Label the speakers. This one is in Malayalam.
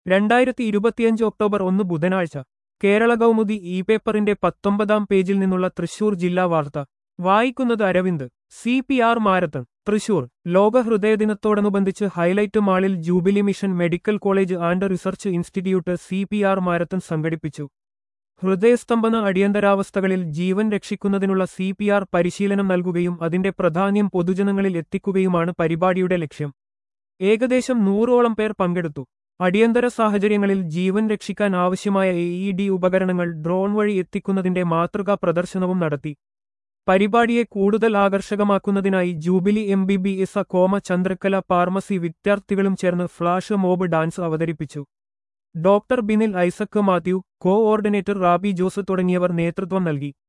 Speaker 1: രണ്ടായിരത്തി ഇരുപത്തിയഞ്ച് ഒക്ടോബർ ഒന്ന് ബുധനാഴ്ച കേരള കൗമുദി ഇ പേപ്പറിന്റെ പത്തൊമ്പതാം പേജിൽ നിന്നുള്ള തൃശൂർ ജില്ലാ വാർത്ത വായിക്കുന്നത് Aravind C P R marathon Thrissur ലോക ഹൃദയദിനത്തോടനുബന്ധിച്ച് ഹൈലൈറ്റ് മാളിൽ jubilee mission medical college and research institute C P R മാരത്തൺ സംഘടിപ്പിച്ചു ഹൃദയസ്തംഭന അടിയന്തരാവസ്ഥകളിൽ ജീവൻ രക്ഷിക്കുന്നതിനുള്ള സി പി ആർ പരിശീലനം നൽകുകയും അതിന്റെ പ്രാധാന്യം പൊതുജനങ്ങളിൽ എത്തിക്കുകയുമാണ് പരിപാടിയുടെ ലക്ഷ്യം ഏകദേശം നൂറോളം പേർ പങ്കെടുത്തു അടിയന്തര സാഹചര്യങ്ങളിൽ ജീവൻ രക്ഷിക്കാൻ ആവശ്യമായ എ ഇ ഡി ഉപകരണങ്ങൾ ഡ്രോൺ വഴി എത്തിക്കുന്നതിന്റെ മാതൃകാ പ്രദർശനവും നടത്തി പരിപാടിയെ കൂടുതൽ ആകർഷകമാക്കുന്നതിനായി jubilee M B B S comma ചന്ദ്രക്കല ഫാർമസി വിദ്യാർത്ഥികളും ചേർന്ന് ഫ്ലാഷ് മോബ് ഡാൻസ് അവതരിപ്പിച്ചു ഡോക്ടർ ബിനിൽ ഐസക് മാത്യു കോഓർഡിനേറ്റർ റാബി ജോസ് തുടങ്ങിയവർ നേതൃത്വം നൽകി